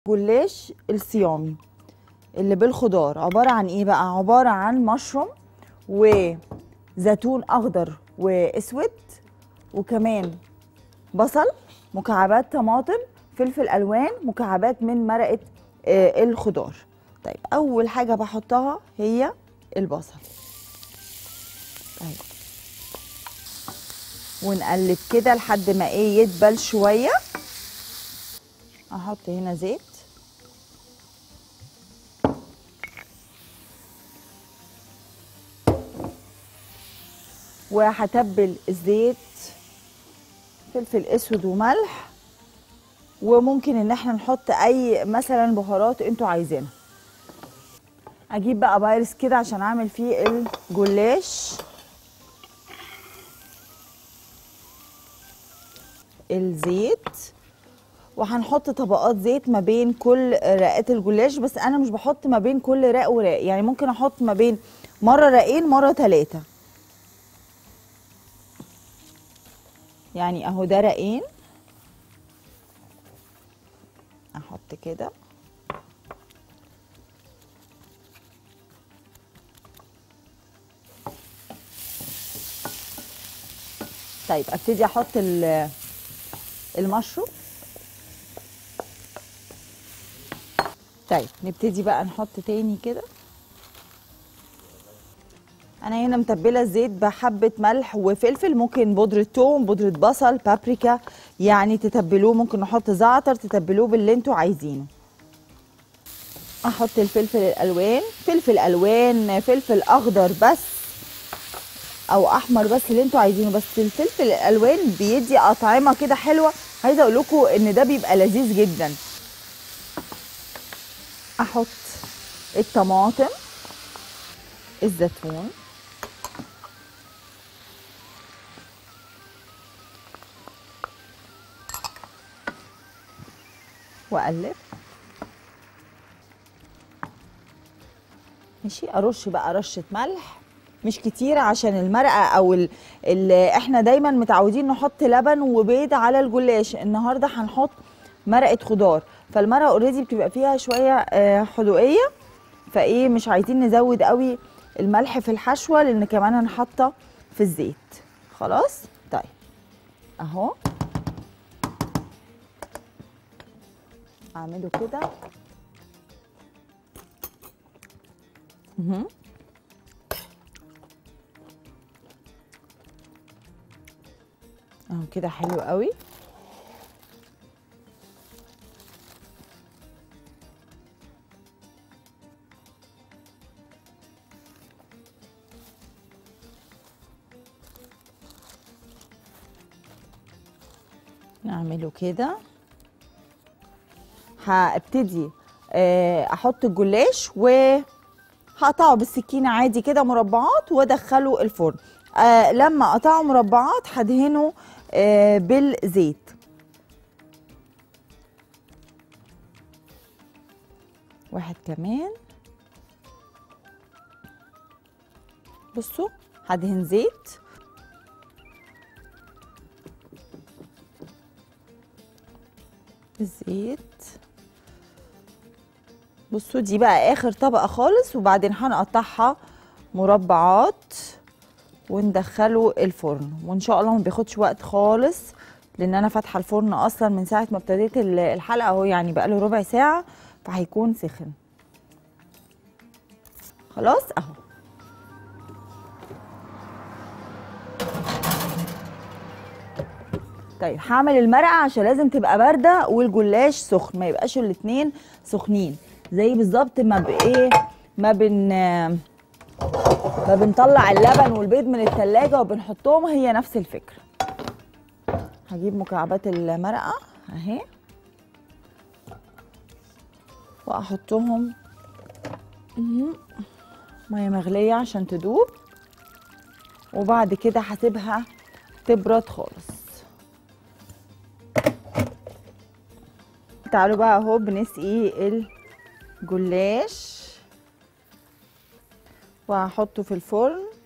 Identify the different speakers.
Speaker 1: جلاش الصيامي اللي بالخضار عبارة عن ايه بقى عبارة عن مشروم وزيتون اخضر واسود وكمان بصل مكعبات طماطم فلفل الوان مكعبات من مرقة آه الخضار طيب اول حاجة بحطها هي البصل طيب ونقلب كده لحد ما ايه يدبل شويه احط هنا زيت وهتبل الزيت فلفل اسود وملح وممكن ان احنا نحط اي مثلا بهارات انتوا عايزينها اجيب بقى بايرس كده عشان اعمل فيه الجلاش الزيت وهنحط طبقات زيت ما بين كل رقات الجلاش بس انا مش بحط ما بين كل رق ورق يعني ممكن احط ما بين مره رقين مره ثلاثه يعني اهو ده رقين احط كده طيب ابتدي احط المشروم طيب نبتدي بقى نحط تاني كده انا هنا متبله الزيت بحبه ملح وفلفل ممكن بودره ثوم بودره بصل بابريكا يعني تتبلوه ممكن نحط زعتر تتبلوه باللي انتوا عايزينه احط الفلفل الالوان فلفل الوان فلفل اخضر بس او احمر بس اللي انتوا عايزينه بس الفلفل الالوان بيدي اطعمه كده حلوه عايزه اقول لكم ان ده بيبقى لذيذ جدا احط الطماطم الزيتون واقلب ماشي ارش بقى رشه ملح مش كتير عشان المرقه او ال ال احنا دايما متعودين نحط لبن وبيض على الجلاش النهارده هنحط مرقه خضار فالمرقه اوريدي بتبقى فيها شويه حدوقيه فايه مش عايزين نزود قوي الملح في الحشوه لان كمان هنحطها في الزيت خلاص طيب اهو اعمله كده اهو اهو كده حلو قوي نعمله كده هبتدي احط الجلاش وهقطعه بالسكينه عادي كده مربعات وادخله الفرن آه لما اقطعه مربعات هدهنه آه بالزيت واحد كمان بصوا هدهن زيت الزيت بصوا دي بقى اخر طبقه خالص وبعدين هنقطعها مربعات وندخله الفرن وان شاء الله ما بياخدش وقت خالص لان انا فاتحه الفرن اصلا من ساعه ما ابتديت الحلقه اهو يعني بقى له ربع ساعه فهيكون سخن خلاص اهو طيب هعمل المرقه عشان لازم تبقى بارده والجلاش سخن ما يبقاش الاتنين سخنين زي بالظبط ما بايه ما بن ما بنطلع اللبن والبيض من التلاجة وبنحطهم هي نفس الفكرة هجيب مكعبات المرقة اهي واحطهم ميه مغلية عشان تدوب وبعد كده هسيبها تبرد خالص تعالوا بقى اهو بنسقي الجلاش وهحطه في الفرن